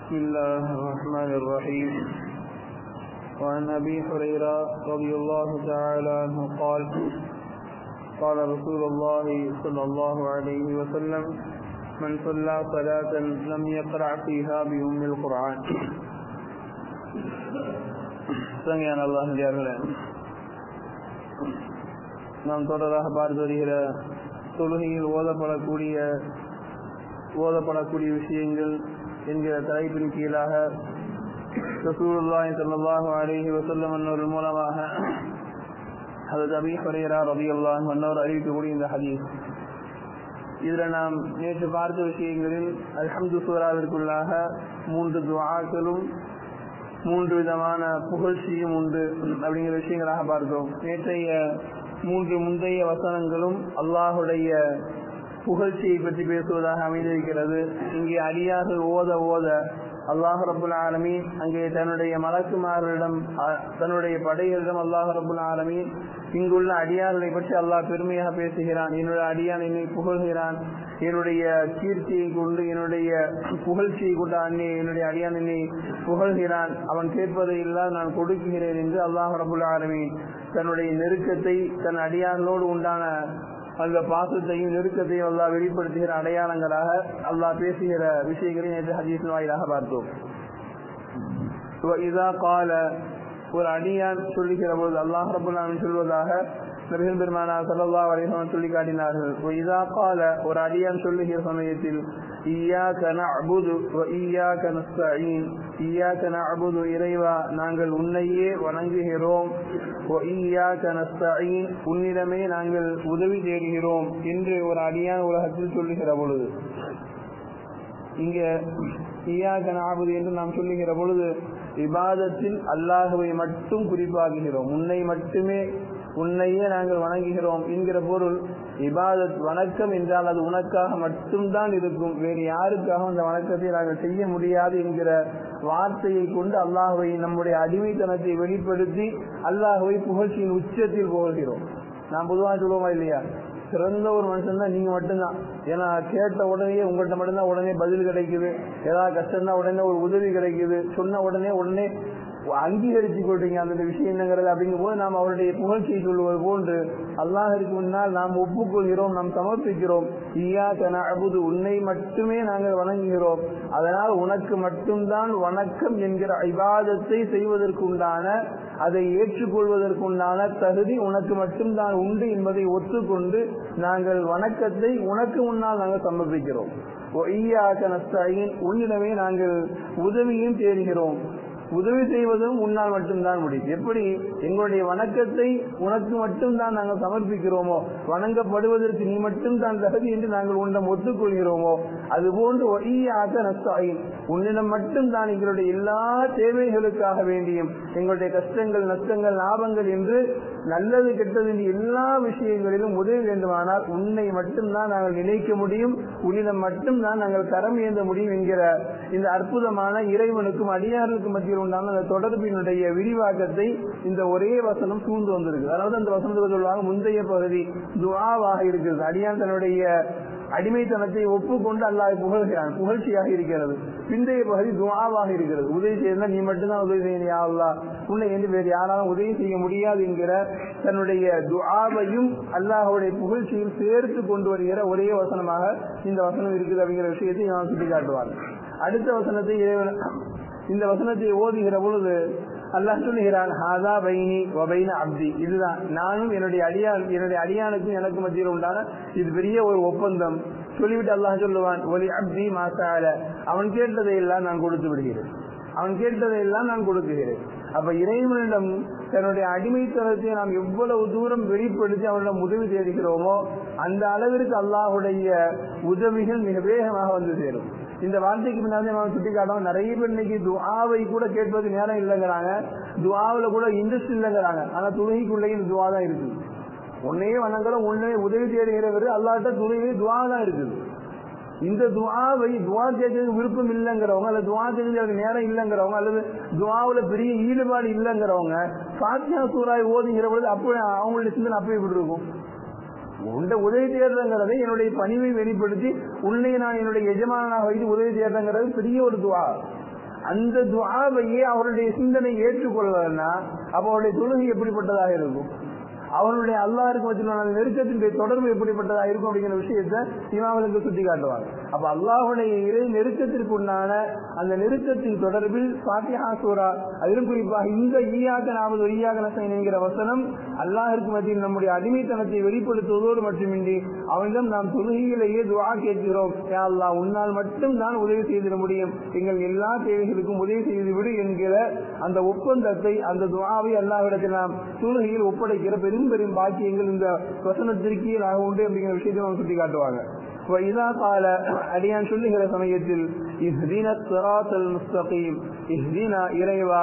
بسم الله الرحمن الرحيم وعن أبي هريرة رضي الله تعالى عنه قال قال رسول الله صلى الله عليه وسلم من صلى صلاة لم يقرأ فيها بأم القرآن சங்கையான அல்லாஹியார்களே நாம் தொடராக பார்த்து வருகிற தொழுகையில் ஓதப்படக்கூடிய ஓதப்படக்கூடிய விஷயங்கள் என்கிற தலைப்பின் கீழாக ரசூலுல்லாஹி ஸல்லல்லாஹு அலைஹி வஸல்லம் அன்னவர்கள் மூலமாக ஹதரத் அபீ ஹுரைரா ரலியல்லாஹு அன்னவர் அறிவிக்கக்கூடிய இந்த ஹதீஸ் இதில் நாம் நேற்று பார்த்த விஷயங்களில் அல்ஹம்து சூராவிற்குள்ளாக மூன்று துவாக்களும் மூன்று விதமான புகழ்ச்சியும் உண்டு அப்படிங்கிற விஷயங்களாக பார்த்தோம் நேற்றைய மூன்று முந்தைய வசனங்களும் அல்லாஹுடைய புகழ்ச்சியை பற்றி பேசுவதாக அமைந்திருக்கிறது இங்கே அடியார்கள் ஓத ஓத அல்லாஹ் ரபுல் ஆலமி அங்கே தன்னுடைய மலக்குமார்களிடம் தன்னுடைய படைகளிடம் அல்லாஹ் ரபுல் ஆலமி இங்குள்ள அடியார்களை பற்றி அல்லாஹ் பெருமையாக பேசுகிறான் என்னுடைய அடியான் என்னை புகழ்கிறான் என்னுடைய கீர்த்தியை கொண்டு என்னுடைய புகழ்ச்சியை கொண்டு அன்னே என்னுடைய அடியான் என்னை புகழ்கிறான் அவன் கேட்பதை எல்லாம் நான் கொடுக்குகிறேன் என்று அல்லாஹ் ரபுல் ஆலமி தன்னுடைய நெருக்கத்தை தன் அடியார்களோடு உண்டான அந்த பாசத்தையும் நெருக்கத்தையும் அல்லாஹ் வெளிப்படுத்துகிற அடையாளங்களாக அல்லாஹ் பேசுகிற விஷயங்களை நேற்று ஹதீஸின் வாயிலாக பார்த்தோம் இதா கால ஒரு அடியான் சொல்லுகிற பொழுது அல்லாஹ் ரபுல்லாமின் சொல்வதாக நபிகள் பெருமானா சல்லா வரைஹன் சொல்லி காட்டினார்கள் இதா கால ஒரு அடியான் சொல்லுகிற சமயத்தில் ஈயாக்க நஅபுது வ ஈயாக்க நஸ்தஈன் ஈயாக்க நஅபுது இறைவா நாங்கள் உன்னையே வணங்குகிறோம் வ ஈயாக்க நஸ்தஈன் உன்னிடமே நாங்கள் உதவி தேடுகிறோம் என்று ஒரு அடியான் உலகத்தில் சொல்லுகிற பொழுது இங்க ஈயாக்க நஅபுது என்று நாம் சொல்லுகிற பொழுது விவாதத்தில் அல்லாஹுவை மட்டும் குறிப்பாக்குகிறோம் உன்னை மட்டுமே உன்னையே நாங்கள் வணங்குகிறோம் என்கிற பொருள் இபாதத் வணக்கம் என்றால் அது உனக்காக மட்டும்தான் இருக்கும் வேறு யாருக்காக அந்த வணக்கத்தை நாங்கள் செய்ய முடியாது என்கிற வார்த்தையை கொண்டு அல்லாஹுவை நம்முடைய அடிமைத்தனத்தை வெளிப்படுத்தி அல்லாஹுவை புகழ்ச்சியின் உச்சத்தில் புகழ்கிறோம் நாம் பொதுவாக சொல்லுவோமா இல்லையா சிறந்த ஒரு மனுஷன் தான் நீங்க மட்டும்தான் ஏன்னா கேட்ட உடனே உங்கள்கிட்ட மட்டும்தான் உடனே பதில் கிடைக்குது ஏதாவது கஷ்டம் தான் உடனே ஒரு உதவி கிடைக்குது சொன்ன உடனே உடனே அங்கீகரித்து கொள்றீங்க அந்த விஷயம் என்னங்கிறது அப்படிங்கும் போது நாம் அவருடைய புகழ்ச்சியை சொல்லுவது போன்று அல்லாஹருக்கு முன்னால் நாம் ஒப்புக்கொள்கிறோம் நாம் சமர்ப்பிக்கிறோம் ஈயா கன அபுது உன்னை மட்டுமே நாங்கள் வணங்குகிறோம் அதனால் உனக்கு மட்டும்தான் வணக்கம் என்கிற ஐவாதத்தை செய்வதற்குண்டான அதை ஏற்றுக்கொள்வதற்குண்டான தகுதி உனக்கு மட்டும்தான் உண்டு என்பதை ஒத்துக்கொண்டு நாங்கள் வணக்கத்தை உனக்கு முன்னால் நாங்கள் சமர்ப்பிக்கிறோம் உன்னிடமே நாங்கள் உதவியும் தேடுகிறோம் உதவி செய்வதும் உன்னால் மட்டும்தான் முடியும் எப்படி எங்களுடைய வணக்கத்தை உனக்கு மட்டும்தான் நாங்கள் சமர்ப்பிக்கிறோமோ வணங்கப்படுவதற்கு நீ மட்டும்தான் தகுதி என்று நாங்கள் உன்னிடம் ஒத்துக்கொள்கிறோமோ அதுபோன்று ஒய்யாக நஸ்தாயின் உன்னிடம் மட்டும்தான் எங்களுடைய எல்லா தேவைகளுக்காக வேண்டியும் எங்களுடைய கஷ்டங்கள் நஷ்டங்கள் லாபங்கள் என்று நல்லது கெட்டது என்று எல்லா விஷயங்களிலும் உதவி வேண்டுமானால் உன்னை மட்டும்தான் நாங்கள் நினைக்க முடியும் உன்னிடம் மட்டும்தான் நாங்கள் கரம் ஏந்த முடியும் என்கிற இந்த அற்புதமான இறைவனுக்கும் அடியார்களுக்கும் மத்தியில் உண்டான அந்த தொடர்பினுடைய விரிவாக்கத்தை இந்த ஒரே வசனம் சூழ்ந்து வந்திருக்கு அதாவது அந்த வசனத்தில் சொல்லுவாங்க முந்தைய பகுதி துவாவாக இருக்கிறது அடியான் தன்னுடைய அடிமைத்தனத்தை ஒப்புக்கொண்டு அல்லாஹ் புகழ்கிறான் புகழ்ச்சியாக இருக்கிறது பிந்தைய பகுதி துவாவாக இருக்கிறது உதவி செய்யணும் நீ மட்டும்தான் உதவி செய்யணும் யாவல்லா உன்னை என்று வேறு யாராலும் உதவி செய்ய முடியாது என்கிற தன்னுடைய துவாவையும் அல்லாஹுடைய புகழ்ச்சியும் சேர்த்து கொண்டு வருகிற ஒரே வசனமாக இந்த வசனம் இருக்குது அப்படிங்கிற விஷயத்தை நான் சுட்டி காட்டுவாங்க அடுத்த வசனத்தை இறைவன் இந்த வசனத்தை ஓதுகிற பொழுது அல்லாஹ் சொல்லுகிறான் ஹாதா பைனி வபைன அப்தி இதுதான் நானும் என்னுடைய அடியான் என்னுடைய அடியானுக்கும் எனக்கு மத்தியில் உண்டான இது பெரிய ஒரு ஒப்பந்தம் சொல்லிவிட்டு அல்லாஹ் சொல்லுவான் ஒலி அப்தி மாசால அவன் கேட்டதை எல்லாம் நான் கொடுத்து விடுகிறேன் அவன் கேட்டதை எல்லாம் நான் கொடுக்குகிறேன் அப்ப இறைவனிடம் தன்னுடைய அடிமைத்தனத்தை நாம் எவ்வளவு தூரம் வெளிப்படுத்தி அவனிடம் உதவி தேடுகிறோமோ அந்த அளவிற்கு அல்லாஹுடைய உதவிகள் மிக வேகமாக வந்து சேரும் இந்த வார்த்தைக்கு பின்னாடி நம்ம சுட்டி காட்டோம் நிறைய பேர் இன்னைக்கு துவாவை கூட கேட்பது நேரம் இல்லைங்கிறாங்க துவாவில் கூட இன்ட்ரெஸ்ட் இல்லைங்கிறாங்க ஆனா துணைக்குள்ளே இந்த துவா தான் இருக்குது உன்னையே வணங்குறோம் உன்னையே உதவி தேடுகிறவர் அல்லாட்ட துணையே துவா தான் இருக்குது இந்த துவாவை துவா கேட்கறதுக்கு விருப்பம் இல்லைங்கிறவங்க அல்லது துவா கேட்கறதுக்கு நேரம் இல்லைங்கிறவங்க அல்லது துவாவுல பெரிய ஈடுபாடு இல்லைங்கிறவங்க பாத்தியா சூறாய் ஓதுங்கிற பொழுது அப்போ அவங்களுடைய சிந்தனை அப்போ எப்படி இருக்கும் உண்ட உதவி தேடுறங்கிறதை என்னுடைய பணிவை வெளிப்படுத்தி உன்னை நான் என்னுடைய எஜமானாக வைத்து உதவி தேடுறங்கிறது பெரிய ஒரு துவா அந்த துவாவையே அவருடைய சிந்தனை ஏற்றுக்கொள்ளலன்னா அப்ப அவருடைய தொழுகை எப்படிப்பட்டதாக இருக்கும் அவனுடைய அல்லாஹருக்கு மத்தியிலான அந்த நெருக்கத்தினுடைய தொடர்பு எப்படிப்பட்டதா இருக்கும் அப்படிங்கிற விஷயத்த இமாமலுக்கு சுட்டி காட்டுவாங்க அப்ப அல்லாஹுடைய இறை நெருக்கத்திற்கு உண்டான அந்த நெருக்கத்தின் தொடர்பில் பாத்தியா சூரா அதிலும் குறிப்பாக இந்த ஈயாக நாமது ஈயாக நசைன் என்கிற வசனம் அல்லாஹிற்கு மத்தியில் நம்முடைய அடிமைத்தனத்தை வெளிப்படுத்துவதோடு மட்டுமின்றி அவனிடம் நாம் தொழுகையிலேயே துவா கேட்கிறோம் யா அல்லாஹ் உன்னால் மட்டும் தான் உதவி செய்திட முடியும் எங்கள் எல்லா தேவைகளுக்கும் உதவி செய்து விடு என்கிற அந்த ஒப்பந்தத்தை அந்த துவாவை அல்லாஹ்விடத்தில் நாம் தொழுகையில் ஒப்படைக்கிற பெரும் பெரும் பாக்கியங்கள் இந்த வசனத்திற்கு நாக உண்டு அப்படிங்கிற விஷயத்தை அவங்க சுட்டி காட்டுவாங்க இதா கால அடியான் சொல்லுகிற சமயத்தில் இஹ்தீன சிராத்தல் முஸ்தகீம் இஹ்தீனா இறைவா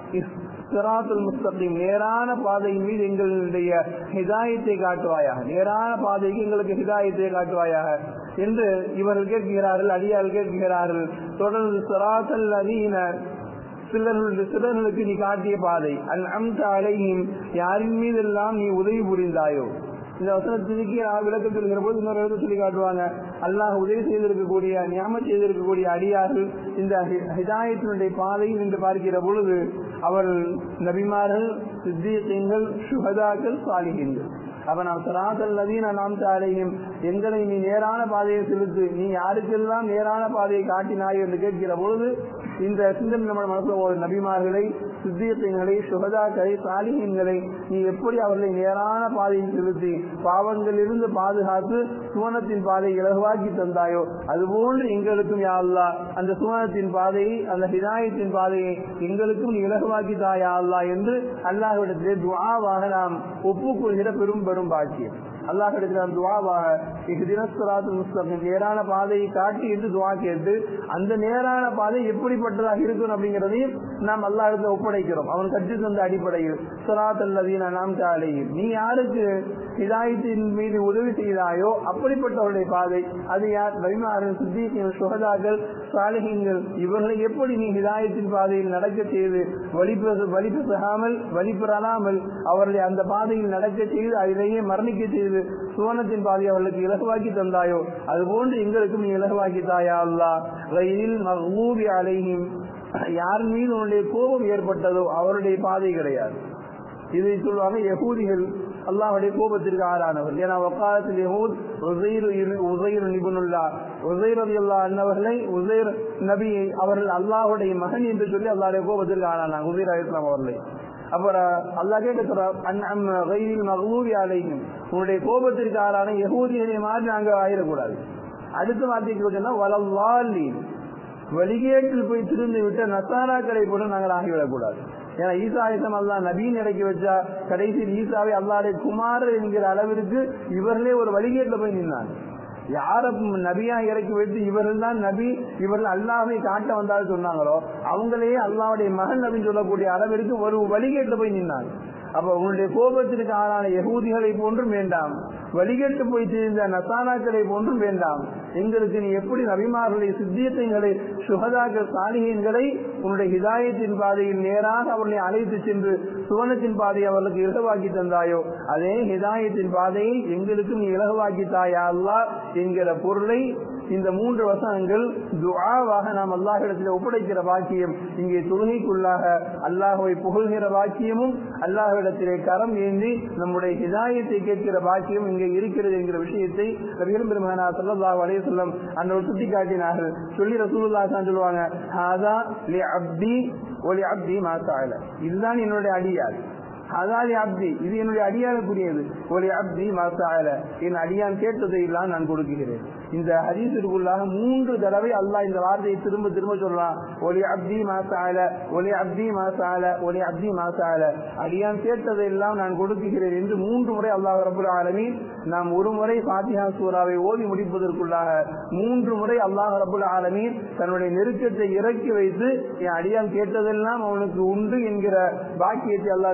சிராத்துல் முஸ்தகீம் நேரான பாதையின் மீது எங்களுடைய ஹிதாயத்தை காட்டுவாயாக நேரான பாதைக்கு எங்களுக்கு ஹிதாயத்தை காட்டுவாயாக என்று இவர்கள் கேட்கிறார்கள் அடியார்கள் கேட்கிறார்கள் தொடர்ந்து சிராத்தல் அதீன சிலர்களுடைய சிலர்களுக்கு நீ காட்டிய பாதை அல் அம்த அலையும் யாரின் மீதெல்லாம் நீ உதவி புரிந்தாயோ இந்த வசனத்திற்கு நான் விளக்கம் சொல்கிற போது இன்னொரு இடத்துல சொல்லி காட்டுவாங்க அல்லாஹ் உதவி செய்திருக்கக்கூடிய ஞாபகம் செய்திருக்கக்கூடிய அடியார்கள் இந்த ஹிதாயத்தினுடைய பாதையில் என்று பார்க்கிற பொழுது அவர்கள் நபிமார்கள் சித்தியங்கள் சுகதாக்கள் சாலிகின்கள் அப்ப நாம் சராசல் நதீன நாம் தாரையும் எங்களை நீ நேரான பாதையை செலுத்து நீ யாருக்கெல்லாம் நேரான பாதையை காட்டினாய் என்று கேட்கிற பொழுது இந்த சிந்தனை நம்ம மனசுல ஒரு நபிமார்களை சித்தியத்தைகளை சுகதாக்களை சாலிகங்களை நீ எப்படி அவர்களை நேரான பாதையில் செலுத்தி பாவங்களிலிருந்து பாதுகாத்து சுவனத்தின் பாதையை இலகுவாக்கி தந்தாயோ அதுபோன்று எங்களுக்கும் யாழ்லா அந்த சுவனத்தின் பாதையை அந்த ஹிதாயத்தின் பாதையை எங்களுக்கும் நீ இலகுவாக்கி தாயா அல்லா என்று அல்லாஹ்விடத்திலே துவாவாக நாம் ஒப்புக்கொள்கிற பெரும் பெரும் பாக்கியம் அல்லாஹ் நாம் துவாவாக இது தினஸ்வராத்து முஸ்தகம் நேரான பாதையை காட்டி என்று துவா கேட்டு அந்த நேரான பாதை எப்படிப்பட்டதாக இருக்கும் அப்படிங்கிறதையும் நாம் அல்லாஹிடத்தில் ஒப்படைக்கிறோம் அவன் கற்று தந்த அடிப்படையில் சுராத் அல்லதீன நாம் தாலையில் நீ யாருக்கு இதாயத்தின் மீது உதவி செய்தாயோ அப்படிப்பட்டவருடைய பாதை அது யார் வைமாறு சித்திகள் சுகதாக்கள் சாலிகங்கள் இவர்களை எப்படி நீ ஹிதாயத்தின் பாதையில் நடக்க செய்து வலிப்பு வலிப்பு பெறாமல் வலிப்பெறாமல் அவர்களை அந்த பாதையில் நடக்க செய்து அதிலேயே மரணிக்க செய்து சுவனத்தின் பாதை அவர்களுக்கு இலகுவாக்கி தந்தாயோ அதுபோன்று எங்களுக்கும் நீ இலகுவாக்கி தாயா அல்லா ரயிலில் மகூபி அலையும் யார் மீது உன்னுடைய கோபம் ஏற்பட்டதோ அவருடைய பாதை கிடையாது இதை சொல்லுவாங்க யகூதிகள் அல்லாஹுடைய கோபத்திற்கு ஆளானவர் ஏன்னா வக்காலத்தில் யகூத் உசைர் உசைர் நிபுணுல்லா உசைர் அலி அல்லா அன்னவர்களை உசைர் நபியை அவர்கள் அல்லாஹுடைய மகன் என்று சொல்லி அல்லாஹுடைய கோபத்திற்கு ஆளானாங்க உசைர் அலிஸ்லாம் அவர்களை அப்புறம் அல்லாஹ் கேட்கிறார் மகூவி அலையும் உன்னுடைய கோபத்திற்கு ஆளான யகூதியை மாதிரி நாங்க ஆயிடக்கூடாது அடுத்த வார்த்தைக்கு சொன்னா வளவாலி வழிகேட்டில் போய் திருந்து விட்ட நசாராக்களை போல நாங்கள் ஆகிவிடக்கூடாது ஏன்னா ஈசா ஆயுதம் அல்லா நபீன் இறக்கி வச்சா கடைசியில் ஈசாவை அல்லாடைய குமாரர் என்கிற அளவிற்கு இவர்களே ஒரு வழிகேட்டில் போய் நின்னாங்க யார நபியா இறக்கி வைத்து இவர்கள் தான் நபி இவர்கள் அல்லாவை காட்ட வந்தாலும் சொன்னாங்களோ அவங்களே அல்லாவுடைய மகன் அப்படின்னு சொல்லக்கூடிய அளவிற்கு ஒரு வழிகேட்டு போய் நின்னாங்க அப்ப உங்களுடைய கோபத்திற்கு ஆளான யகூதிகளை போன்றும் வேண்டாம் வழிகட்டு போய் சேர்ந்த நசானாக்களை போன்றும் வேண்டாம் எங்களுக்கு நீ எப்படி நபிமார்களை சித்தியத்தைகளை சுகதாக்கள் சாலிகங்களை உன்னுடைய ஹிதாயத்தின் பாதையில் நேராக அவர்களை அழைத்து சென்று சுவனத்தின் பாதையை அவர்களுக்கு இலகுவாக்கி தந்தாயோ அதே ஹிதாயத்தின் பாதையை எங்களுக்கும் நீ இலகுவாக்கி தாயா அல்லா என்கிற பொருளை இந்த மூன்று வசனங்கள் துஆவாக நாம் அல்லாஹிடத்தில் ஒப்படைக்கிற பாக்கியம் இங்கே தொழுகைக்குள்ளாக அல்லாஹுவை புகழ்கிற பாக்கியமும் அல்லாஹிடத்திலே கரம் ஏந்தி நம்முடைய ஹிதாயத்தை கேட்கிற பாக்கியம் இங்கே இருக்கிறது என்கிற விஷயத்தை ரவிகள் பெருமகனா சல்லாஹ் அலைய சொல்லம் அந்த சுட்டி காட்டினார்கள் சொல்லி ரசூலுல்லா தான் சொல்லுவாங்க ஹாதா லி அப்தி ஒலி அப்தி மாசால இதுதான் என்னுடைய அடியார் அதாலி அப்தி இது என்னுடைய அடியானுக்குரியது ஒலி அப்தி மாசால என் அடியான் கேட்டதை எல்லாம் நான் கொடுக்கிறேன் இந்த ஹதீஸிற்குள்ளாக மூன்று தடவை அல்லாஹ் இந்த வார்த்தையை திரும்ப திரும்ப சொல்றான் ஒலி அப்தி மாசால ஒலி அப்தி மாசால ஒலி அப்தி மாசால அடியான் கேட்டதை எல்லாம் நான் கொடுக்கிறேன் என்று மூன்று முறை அல்லாஹ் ரபுல் ஆலமீன் நாம் ஒரு முறை பாத்தியா சூறாவை ஓதி முடிப்பதற்குள்ளாக மூன்று முறை அல்லாஹ் ரபுல் ஆலமீன் தன்னுடைய நெருக்கத்தை இறக்கி வைத்து என் அடியான் கேட்டதெல்லாம் அவனுக்கு உண்டு என்கிற பாக்கியத்தை அல்லாஹ் தெளிவுபடுத்த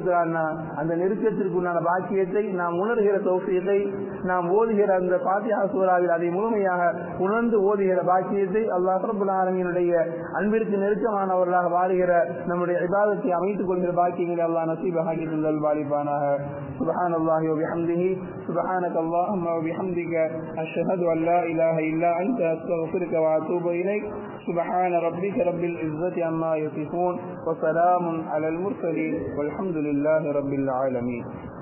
ஏற்படுத்துகிறான்னா அந்த நெருக்கத்திற்குண்டான பாக்கியத்தை நாம் உணர்கிற தௌசியத்தை நாம் ஓதுகிற அந்த பாத்தியா சூறாவில் அதை முழுமையாக உணர்ந்து ஓதுகிற பாக்கியத்தை அல்லாஹ் ரபுல் ஆலமீனுடைய அன்பிற்கு நெருக்கமானவர்களாக வாழுகிற நம்முடைய இபாதத்தை அமைத்துக் கொள்கிற பாக்கியங்களை அல்லாஹ் நசீபாகி தந்தல் வாலிபானாக சுபஹான் அல்லாஹி وبحمده سبحانك اللهم وبحمدك أشهد أن لا إله إلا أنت أستغفرك وأتوب إليك سبحان ربك رب العزة عما يصفون وسلام على المرسلين والحمد لله رب العالمين